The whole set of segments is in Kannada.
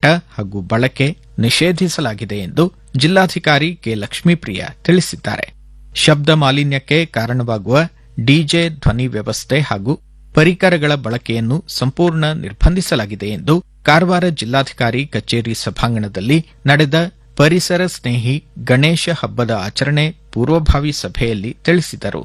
ಹಾಗೂ ಬಳಕೆ ನಿಷೇಧಿಸಲಾಗಿದೆ ಎಂದು ಜಿಲ್ಲಾಧಿಕಾರಿ ಕೆ ಲಕ್ಷ್ಮೀಪ್ರಿಯ ತಿಳಿಸಿದ್ದಾರೆ ಶಬ್ದ ಮಾಲಿನ್ಯಕ್ಕೆ ಕಾರಣವಾಗುವ ಡಿಜೆ ಧ್ವನಿ ವ್ಯವಸ್ಥೆ ಹಾಗೂ ಪರಿಕರಗಳ ಬಳಕೆಯನ್ನು ಸಂಪೂರ್ಣ ನಿರ್ಬಂಧಿಸಲಾಗಿದೆ ಎಂದು ಕಾರವಾರ ಜಿಲ್ಲಾಧಿಕಾರಿ ಕಚೇರಿ ಸಭಾಂಗಣದಲ್ಲಿ ನಡೆದ ಪರಿಸರ ಸ್ನೇಹಿ ಗಣೇಶ ಹಬ್ಬದ ಆಚರಣೆ ಪೂರ್ವಭಾವಿ ಸಭೆಯಲ್ಲಿ ತಿಳಿಸಿದರು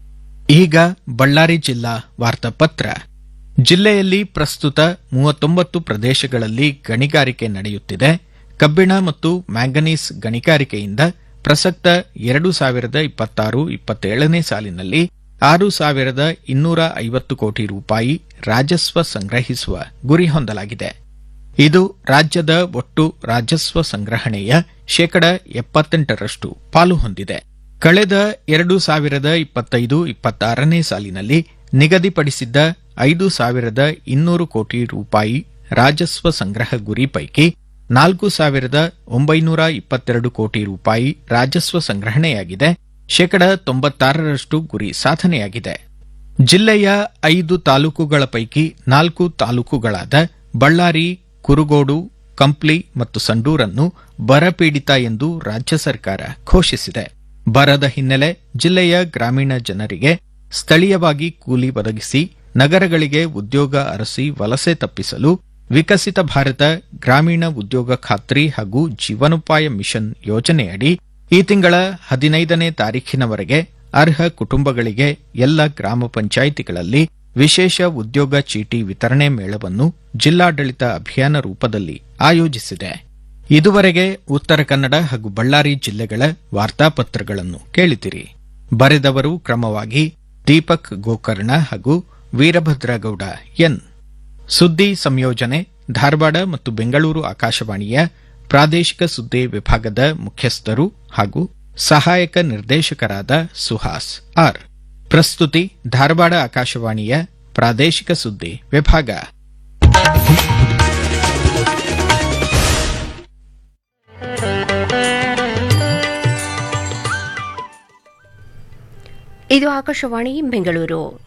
ಈಗ ಬಳ್ಳಾರಿ ಜಿಲ್ಲಾ ವಾರ್ತಾಪತ್ರ ಜಿಲ್ಲೆಯಲ್ಲಿ ಪ್ರಸ್ತುತ ಮೂವತ್ತೊಂಬತ್ತು ಪ್ರದೇಶಗಳಲ್ಲಿ ಗಣಿಗಾರಿಕೆ ನಡೆಯುತ್ತಿದೆ ಕಬ್ಬಿಣ ಮತ್ತು ಮ್ಯಾಂಗನೀಸ್ ಗಣಿಗಾರಿಕೆಯಿಂದ ಪ್ರಸಕ್ತ ಎರಡು ಸಾವಿರದ ಇಪ್ಪತ್ತಾರು ಇಪ್ಪತ್ತೇಳನೇ ಸಾಲಿನಲ್ಲಿ ಆರು ಸಾವಿರದ ಇನ್ನೂರ ಐವತ್ತು ಕೋಟಿ ರೂಪಾಯಿ ರಾಜಸ್ವ ಸಂಗ್ರಹಿಸುವ ಗುರಿ ಹೊಂದಲಾಗಿದೆ ಇದು ರಾಜ್ಯದ ಒಟ್ಟು ರಾಜಸ್ವ ಸಂಗ್ರಹಣೆಯ ಶೇಕಡ ಎಪ್ಪತ್ತೆಂಟರಷ್ಟು ಪಾಲು ಹೊಂದಿದೆ ಕಳೆದ ಎರಡು ಸಾವಿರದ ಇಪ್ಪತ್ತೈದು ಇಪ್ಪತ್ತಾರನೇ ಸಾಲಿನಲ್ಲಿ ನಿಗದಿಪಡಿಸಿದ್ದ ಐದು ಸಾವಿರದ ಇನ್ನೂರು ಕೋಟಿ ರೂಪಾಯಿ ರಾಜಸ್ವ ಸಂಗ್ರಹ ಗುರಿ ಪೈಕಿ ನಾಲ್ಕು ಸಾವಿರದ ಒಂಬೈನೂರ ಇಪ್ಪತ್ತೆರಡು ಕೋಟಿ ರೂಪಾಯಿ ರಾಜಸ್ವ ಸಂಗ್ರಹಣೆಯಾಗಿದೆ ಶೇಕಡ ತೊಂಬತ್ತಾರರಷ್ಟು ಗುರಿ ಸಾಧನೆಯಾಗಿದೆ ಜಿಲ್ಲೆಯ ಐದು ತಾಲೂಕುಗಳ ಪೈಕಿ ನಾಲ್ಕು ತಾಲೂಕುಗಳಾದ ಬಳ್ಳಾರಿ ಕುರುಗೋಡು ಕಂಪ್ಲಿ ಮತ್ತು ಸಂಡೂರನ್ನು ಬರಪೀಡಿತ ಎಂದು ರಾಜ್ಯ ಸರ್ಕಾರ ಘೋಷಿಸಿದೆ ಬರದ ಹಿನ್ನೆಲೆ ಜಿಲ್ಲೆಯ ಗ್ರಾಮೀಣ ಜನರಿಗೆ ಸ್ಥಳೀಯವಾಗಿ ಕೂಲಿ ಒದಗಿಸಿ ನಗರಗಳಿಗೆ ಉದ್ಯೋಗ ಅರಸಿ ವಲಸೆ ತಪ್ಪಿಸಲು ವಿಕಸಿತ ಭಾರತ ಗ್ರಾಮೀಣ ಉದ್ಯೋಗ ಖಾತ್ರಿ ಹಾಗೂ ಜೀವನೋಪಾಯ ಮಿಷನ್ ಯೋಜನೆಯಡಿ ಈ ತಿಂಗಳ ಹದಿನೈದನೇ ತಾರೀಖಿನವರೆಗೆ ಅರ್ಹ ಕುಟುಂಬಗಳಿಗೆ ಎಲ್ಲ ಗ್ರಾಮ ಪಂಚಾಯಿತಿಗಳಲ್ಲಿ ವಿಶೇಷ ಉದ್ಯೋಗ ಚೀಟಿ ವಿತರಣೆ ಮೇಳವನ್ನು ಜಿಲ್ಲಾಡಳಿತ ಅಭಿಯಾನ ರೂಪದಲ್ಲಿ ಆಯೋಜಿಸಿದೆ ಇದುವರೆಗೆ ಉತ್ತರ ಕನ್ನಡ ಹಾಗೂ ಬಳ್ಳಾರಿ ಜಿಲ್ಲೆಗಳ ವಾರ್ತಾಪತ್ರಗಳನ್ನು ಕೇಳಿದಿರಿ ಬರೆದವರು ಕ್ರಮವಾಗಿ ದೀಪಕ್ ಗೋಕರ್ಣ ಹಾಗೂ ವೀರಭದ್ರಗೌಡ ಎನ್ ಸುದ್ದಿ ಸಂಯೋಜನೆ ಧಾರವಾಡ ಮತ್ತು ಬೆಂಗಳೂರು ಆಕಾಶವಾಣಿಯ ಪ್ರಾದೇಶಿಕ ಸುದ್ದಿ ವಿಭಾಗದ ಮುಖ್ಯಸ್ಥರು ಹಾಗೂ ಸಹಾಯಕ ನಿರ್ದೇಶಕರಾದ ಸುಹಾಸ್ ಆರ್ ಪ್ರಸ್ತುತಿ ಧಾರವಾಡ ಆಕಾಶವಾಣಿಯ ಪ್ರಾದೇಶಿಕ ಸುದ್ದಿ ವಿಭಾಗ ಇದು ಆಕಾಶವಾಣಿ ಬೆಂಗಳೂರು